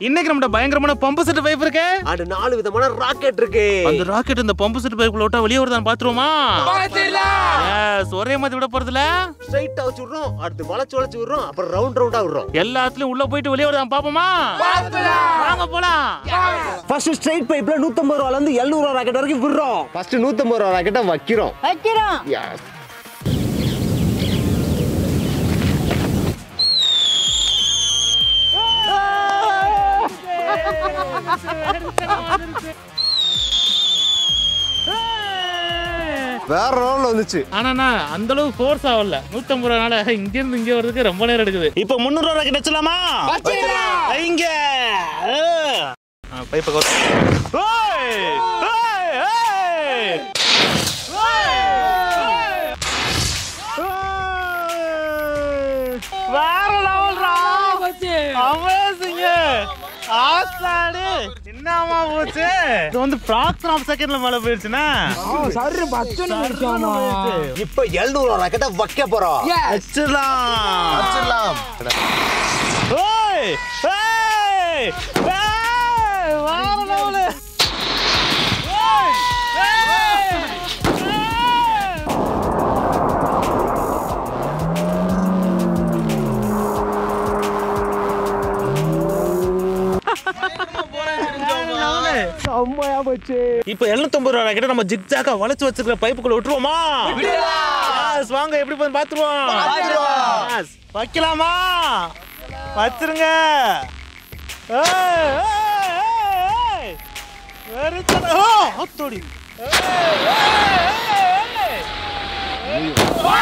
இன்னைக்கு நம்ம பயங்கரமான பம்பு செட் பைப் இருக்கு அண்ட் நாலு விதமான ராக்கெட் இருக்கு அந்த ராக்கெட் இந்த பம்பு செட் பைப்புல விட்டா வெளியே வருதான் பாத்துருவோமா எஸ் ஒரே மாதிரி விட போறதுல ஸ்ட்ரைட்டா வச்சு விடுறோம் அடுத்து வளைச்சு வளைச்சு விடுறோம் அப்புறம் ரவுண்ட் ரவுண்டா விடுறோம் எல்லாத்துலயும் உள்ள போயிட்டு வெளியே வருதான் பாப்போமா வாங்க போலாம் ஃபர்ஸ்ட் ஸ்ட்ரைட் பைப்ல 150 ரூபால இருந்து 700 ரூபா ராக்கெட் வரைக்கும் விடுறோம் ஃபர்ஸ்ட் 150 ரூபா ராக்கெட்டை வைக்கிறோம் வைக்கிறோம் எஸ் வேற ரவுண்ட்ல வந்துச்சு ஆனா அந்த அளவுக்கு ஃபோர்ஸ் ஆகல நூத்தம்பது ரூபானால இங்க இருந்து இங்க வரதுக்கு ரொம்ப நேரம் எடுக்குது இப்போ முந்நூறு ரூபா ராக்கெட் வச்சலாமா இங்க பைப்பை கவுத்து ஓய்! ஓய்! ஓய்! வேற லெவல்ரா அமேசிங் ஆஸ்தாடு என்னமா போச்சு இது வந்து ஃபிராக்ஷன் ஆஃப் செகண்ட்ல மேல போயிருச்சுனா சரி பச்சனை முடிச்சாமா இப்போ 700 ரூபா ராக்கெட்டை வைக்க போறோம் வச்சிடலாம் வச்சிடலாம் ஓய் ஏய் ஏய் வேற லெவல் ஓய் ஏய் ஏய் செம்மையா போச்சு இப்போ 750 ரூபா கிட்ட நம்ம ஜிக்ஜாக்கா வளைச்சு வச்சிருக்கிற பைப்புக்குள்ள விட்டுருவோமா Yes, வாங்க எப்படி போய் பாத்துருவோம் Yes, வைக்கலாமா வச்சிருங்க ஏய், ஏய், ஏய், ஏய். வெறித்தன- ஓ, அத்தோடி. ஏய், ஏய், ஏய், ஏய்.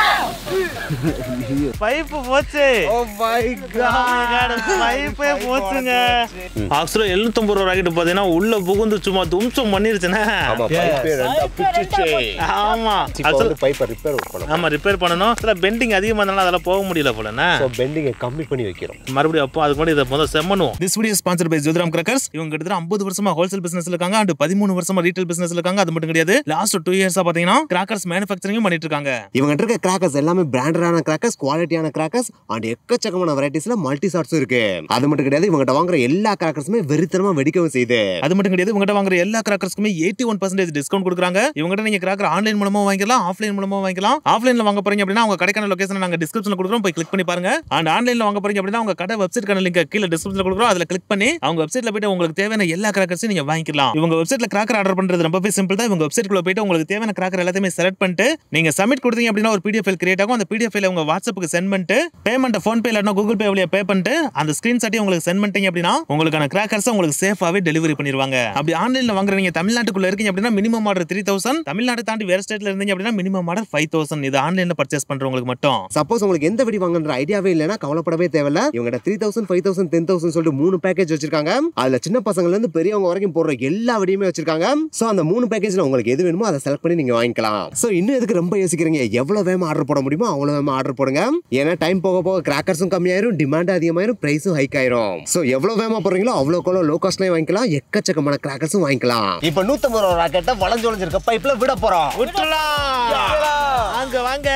பைப்பு போச்சு ஓ மை பைப்பே போச்சுங்க ஆக்சுவலா எழுநூத்தம்பது ரூபா ராக்கெட் பாத்தீங்கன்னா உள்ள புகுந்து சும்மா தும்சம் பண்ணிருச்சுனே ஆமா பைப்பே ரெண்டா பிச்சுச்சு ஆமா இப்போ Actually- வந்து பைப்பை ரிப்பேர் பண்ணணும் ஆமா ரிப்பேர் பண்ணணும் சில பெண்டிங் அதிகமா இருந்தாலும் அதெல்லாம் போக முடியல போலண்ணே ஸோ பெண்டிங்கை கம்மி பண்ணி வைக்கிறோம் மறுபடியும் அப்போ அதுக்கு முன்னாடி இதை முதல்ல செம்மனுவோம் this video sponsor by Jothiram crackers இவங்க கிட்டத்தட்ட ஐம்பது வருஷமா ஹோல்சேல் பிசினஸ் இருக்காங்க அண்ட் பதிமூணு வருஷமா ரீட்டைல் பிசினஸ் இருக்காங்க அது மட்டும் கிடையாது லாஸ்ட் டூ இயர்ஸா பாத்தீங்கன்னா கிராக்கர்ஸ் மேனுஃபேக்சரிங் பண்ணிட்டு இருக்காங்க இவங்க இருக்க கிராக்கர்ஸ் எல்லாமே பிராண்டடான கிராக்கர்ஸ் குவாலிட்டியான கிராக்கர்ஸ் அண்ட் எக்கச்சக்கமான வெரைட்டிஸ்ல மல்டி ஷார்ட்ஸும் இருக்கு அது மட்டும் கிடையாது இவங்ககிட்ட வாங்குற எல்லா கிராக்கர்ஸுமே வெறித்தனமா வெடிக்கவும் செய்யுது அது மட்டும் கிடையாது இவங்ககிட்ட வாங்குற எல்லா கிராக்கர்ஸ்க்குமே எயிட்டி ஒன் பர்சன்டேஜ் டிஸ்கவுண்ட் கொடுக்குறாங்க இவங்ககிட்ட நீங்க கிராக்கர் ஆன்லைன் மூலமா வாங்கிக்கலாம் ஆஃப்லைன் மூலமா வாங்கிக்கலாம் ஆஃப்லைன்ல வாங்க போறீங்க அப்படின்னா அவங்க கடைக்கான லொகேஷன் நாங்க டிஸ்கிரிப்ஷன்ல கொடுக்குறோம் போய் கிளிக் பண்ணி பாருங்க அண்ட் ஆன்லைன்ல வாங்க போறீங்க அப்படின்னா அவங்க கடை வெப்சைட் லிங்க் கீழே டிஸ்கிரிப்ஷன்ல கொடுக்குறோம் அதுல கிளிக் பண்ணி அவங்க வெப்சைட்ல போயிட்டு உங்களுக்கு தேவையான எல்லா கிராக்கர்ஸையும் நீங்க வாங்கிக்கலாம் இவங்க வெப்சைட்ல கிராக்கர் ஆர்டர் பண்றது ரொம்பவே சிம்பிள் தான் இவங்க வெப்சைட் குள்ள போயிட்டு உங்களுக்கு தேவையான கிராக்கர் எல்லாத்தையுமே செலக்ட் பண்ணிட்டு நீங்க சப்மிட் கொடுத்தீங்க அப்படின்னா ஒரு பிடிஎஃப் ஃபைல் கிரியேட் ஆகும் அந்த பிடிஎஃப் ஃபைல் உங்க வாட்ஸ்அப்புக்கு சென்ட் பண்ணிட்டு பேமெண்ட் ஃபோன் பே இல்லைனா கூகுள் பே வழியா பே பண்ணிட்டு அந்த ஸ்கிரீன்ஷாட்டையும் உங்களுக்கு சென்ட் பண்ணிட்டீங்க அப்படின்னா உங்களுக்கான கிராக்கர்ஸ் உங்களுக்கு சேஃபாவே டெலிவரி பண்ணிடுவாங்க அப்படி ஆன்லைன்ல வாங்குறீங்க தமிழ்நாட்டுக்குள்ள இருக்கீங்க அப்படின்னா minimum order three thousand Tamil Nadu தாண்டி வேற ஸ்டேட்ல இருந்தீங்க அப்படின்னா மினிமம் ஆர்டர் ஃபைவ் தௌசண்ட் இது ஆன்லைன்ல பர்ச்சேஸ் பண்றவங்களுக்கு மட்டும் சப்போஸ் உங்களுக்கு எந்த வெடி வாங்குற ஐடியாவே இல்லைன்னா கவலைப்படவே தேவையில்ல இவங்க three thousand five thousand ten thousand சொல்லிட்டு மூணு பேக்கேஜ் வச்சிருக்காங்க அதுல சின்ன பசங்கள்ல இருந்து பெரியவங்க வரைக்கும் போடுற எல்லா வெடியுமே வச்சிருக்காங்க சோ அந்த மூணு பேக்கேஜ்ல உங்களுக்கு எது வேணுமோ அதை செலக்ட் பண்ணி நீங்க வாங்கிக்கலாம் சோ இன்னும் எதுக்கு ரொம்ப யோசிக்கிறீங்க எவ்வளவு வேகமா ஆர்டர் போட முடியுமோ அவ்வளவு வேகமா ஆர்டர் போடுங்க ஏன்னா டைம் போக போக கிராக்கர்ஸும் கம்மியாயிரும் டிமாண்ட் அதிகமாயிரும் பிரைஸும் ஹைக் ஆயிரும் சோ எவ்வளவு வேகமா போடுறீங்களோ அவ்வளவு லோ காஸ்ட்லயும் வாங்கிக்கலாம் எக்கச்சக்கமான கிராக்கர்ஸும் வாங்கிக்கலாம் இப்போ நூத்தம்பது ரூபா ராக்கெட்டை வளைஞ்சு வளைஞ்சிருக்க பைப்ல விட போறோம் விட்டுலாம் அங்க வாங்க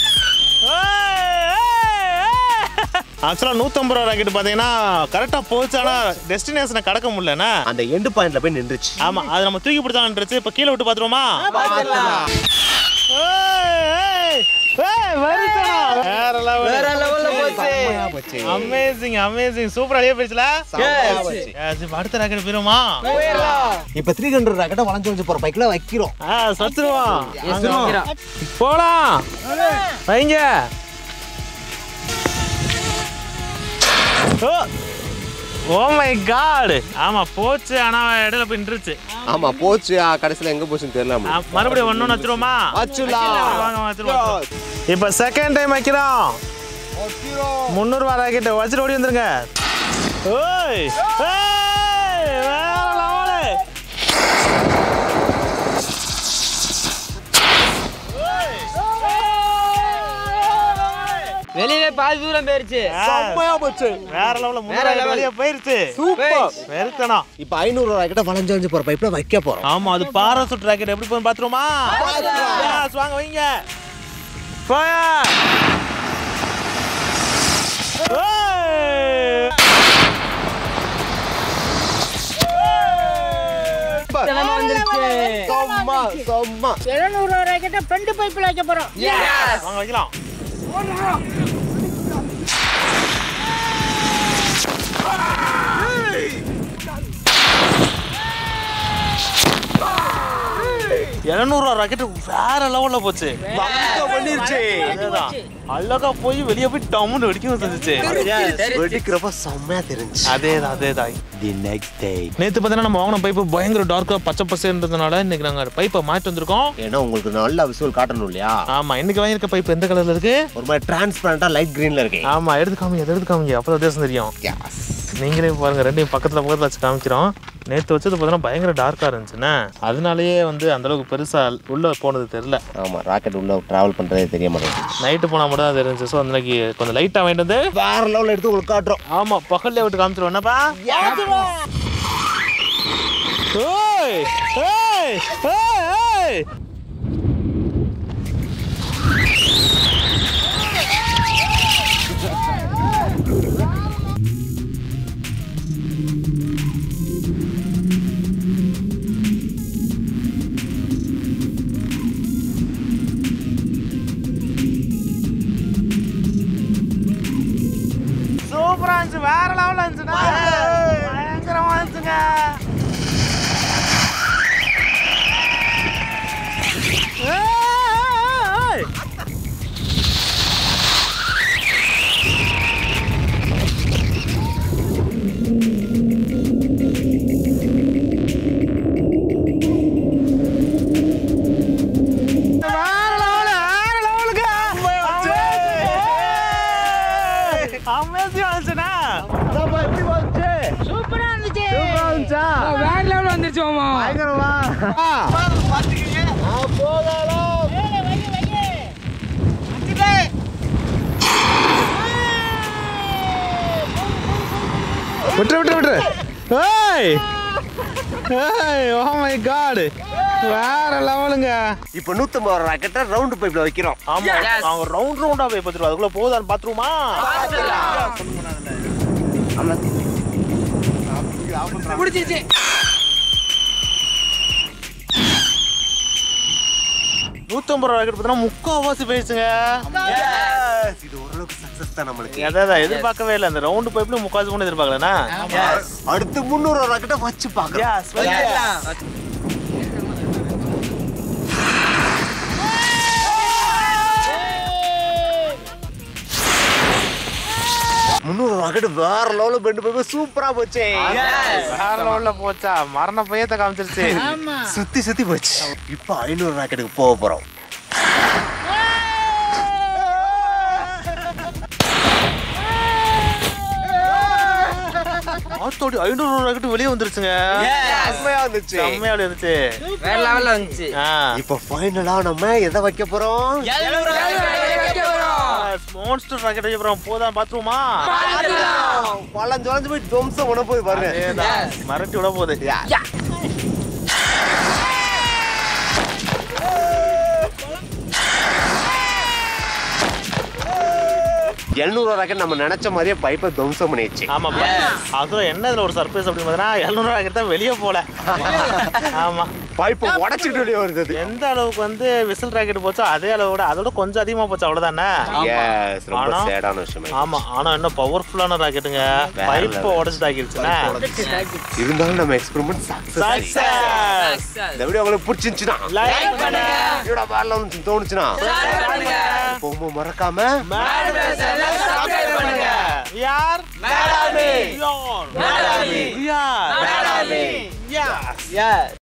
ஆக்சுவலா நூத்தம்பது ரூபா ராக்கெட் பாத்தீங்கன்னா கரெக்டா போச்சு ஆனா டெஸ்டினேஷனை கடக்க முடியலண்ணா அந்த எண்டு பாயிண்ட்ல போய் நின்றுச்சு ஆமா அது நம்ம தூக்கி பிடிச்சான்றது இப்ப கீழே விட்டு பாத்துருவோமா வேற வேற லெவல் லெவல்ல போச்சு அமேசிங் அமேசிங் சூப்பர் அடியே போயிடுச்சுல Yes, இப்ப அடுத்த ராக்கெட் போயிருமா போயிடலாம் இப்ப த்ரீ ஹண்ட்ரட் ராக்கெட்டை வளைஞ்சு வளைஞ்சு போற பைக்ல வைக்கிறோம் ஆ சத்துருவோம் போலாம் வைங்க ஓ ஓ மை காட் ஆமா போச்சு ஆனா இடையில போய் நின்றுச்சு ஆமா போச்சு ஆ, கடைசியில எங்க போச்சுன்னு தெரியல ஆ, மறுபடியும் ஒண்ணு வச்சிருவோமா வச்சுலாம். வாங்க வச்சிருவோம் இப்ப செகண்ட் டைம் வைக்கிறோம் முந்நூறு ரூபா ராக்கெட் வச்சுட்டு ஓடி வந்துருங்க ஓய் ஏய், வேற லெவலு வெளியில பாதி தூரம் போயிருச்சு செம்மையா போச்சு வேற லெவல்ல வேற முன்னாடி level. வெளியே போயிருச்சு சூப்பர் வெறுத்தனம் இப்ப ஐநூறு ராக்கெட்டை வளைஞ்சு வளைஞ்சு போற பைப்ல வைக்க போறோம் ஆமா அது பாராசூட் ராக்கெட் எப்படி போய் பாத்துருமா Yes, வாங்க வைங்க Fire! ஏய்! சும்மா சும்மா எழுநூறு ரூபாய்க்கிட்ட ஃப்ரெண்டு பைப்பில் வைக்க போறோம் வாங்க வைக்கலாம் எழுநூறுவா ராக்கெட் வேற லெவல்ல போச்சு பண்ணிருச்சு அதேதான் அழகா போய் வெளியே போய் டம்முன்னு வெடிக்கவும் செஞ்சுச்சு வெடிக்கிறப்ப செம்மையா தெரிஞ்சு அதேதான் அதேதான் தி நெக்ஸ்ட் டே நேத்து பார்த்தீங்கன்னா நம்ம வாங்கின பைப்பு பயங்கர டார்க்கா பச்சை பசேன்றதுனால இன்னைக்கு நாங்க பைப்பை மாற்றி வந்திருக்கோம் ஏன்னா உங்களுக்கு நல்லா விசுவல் காட்டணும் இல்லையா ஆமா இன்னைக்கு வாங்கியிருக்க பைப் எந்த கலர்ல இருக்கு ஒரு மாதிரி டிரான்ஸ்பரண்டா லைட் கிரீன்ல இருக்கு ஆமா எடுத்து காமிங்க அதை எடுத்து காமிங்க அப்பதான் வித்தியாசம் தெரியும் Yes. நீங்களே பாருங்க ரெண்டையும் பக்கத்துல பக்கத்துல வச்சு காமிக்கிறோம் நேத்து வச்சது பார்த்தீங்கன்னா பயங்கர டார்க்கா இருந்துச்சுண்ணே அதனாலயே வந்து அந்த அளவுக்கு பெருசா உள்ள போனது தெரியல ஆமா ராக்கெட் உள்ள டிராவல் பண்றதே தெரிய மாட்டேங்குது நைட்டு போனா மட்டும் தான் தெரிஞ்சு ஸோ அன்னைக்கு கொஞ்சம் லைட்டா வாங்கிட்டு வந்து வேற லெவல்ல எடுத்து உங்களுக்கு காட்டுறோம் ஆமா பகல்ல விட்டு காமிச்சிருவோம் என்னப்பா ஓய் ஏய் ஏய் ஏய் சூப்பரா இருந்துச்சு வேற லெவல்ல இருந்துச்சுண்ணா பயங்கரமா இருந்துச்சுங்க ஏய், ஏய், ஏய். வேற level, வேற levelங்க. Amazing ஆ இருந்துச்சுண்ணா. சூப்பரா இருந்துச்சு வேற லெவல் வந்துருச்சு மாமா ஏய், வை, வை. வச்சுட்டே. விட்டுரு விட்டுரு விட்டுரு ஏய் ஏய் ஓ மை காட் வேற லெவலுங்க இப்போ நூத்தம்பது ராக்கெட்டை ரவுண்ட் பைப்ல வைக்கிறோம் ஆமா அவங்க ரவுண்ட் ரவுண்டா போய் பார்த்துருவோம் அதுக்குள்ள போகுதான்னு பாத்துருமா பிடிச்சிருச்சு நூத்தம்பது ரூபா ராக்கெட் பார்த்தீங்கன்னா முக்கால்வாசி போயிடுச்சுங்க இது ஓரளவுக்கு சக்சஸ் தான் நம்மளுக்கு அதான் எதிர்பார்க்கவே இல்லை அந்த ரவுண்டு பைப்ல முக்கால்வாசி கூட எதிர்பார்க்கலண்ணா அடுத்து முந்நூறு ராக்கெட்டை வச்சு பார்க்கலாம் முந்நூறு ராக்கெட் வேற லெவல்ல பெண்டு போய் சூப்பரா போச்சே வேற லெவல்ல போச்சா மரண பையத்தை காமிச்சிருச்சு ஆமா சுத்தி சுத்தி போச்சு இப்போ ஐநூறு ராக்கெட்டுக்கு போக போறோம் ஆத்தோடி ஐநூறு ராக்கெட் வெளியே வந்துருச்சுங்க செம்மையா இருந்துச்சு செம்மையா இருந்துச்சு வேற லெவல்ல வந்துச்சு ஆ இப்போ ஃபைனலா நம்ம எதை வைக்க போறோம் மான்ஸ்டர் ராக்கெட் வைக்க போறோம் போதான் பாத்துருமா பழம் ஜொலைஞ்சு போய் துவம்சம் உன போய் பாருங்க மரட்டி விட போகுது எழுநூறு ராக்கெட் நம்ம நினைச்ச மாதிரியே பைப்பை துவம்சம் பண்ணிடுச்சு ஆமா அதுவும் என்ன இதுல ஒரு சர்ப்ரைஸ் அப்படின்னு பார்த்தீங்கன்னா எழுநூறு ராக்கெட் தான் வெளியே போல ஆமா பைப்பை உடச்சிட்டு வெளியே வருது அது. எந்த அளவுக்கு வந்து விசில் ராக்கெட் போச்சோ அதே அளவோட அதோட கொஞ்சம் அதிகமா போச்சு அவ்வளவுதானே Yes, ரொம்ப ஆனா- சேடான விஷயம் ஆமா ஆனா என்ன பவர்ஃபுல்லான ராக்கெட்டுங்க வேற பைப்பை level. உடச்சிட்டு ஆக்கிடுச்சுன்னா இருந்தாலும் நம்ம எக்ஸ்பெரிமெண்ட் சக்சஸ் Success! இந்த வீடியோ உங்களுக்கு பிடிச்சிருந்துச்சுன்னா லைக் பண்ணுங்க இதோட வேற லெவல் தோணுச்சுன்னா போகும்போது மறக்காம சப்ஸ்கிரைப் பண்ணுங்க யார் மேடாமி யார் மேடாமி யார் மேடாமி யார்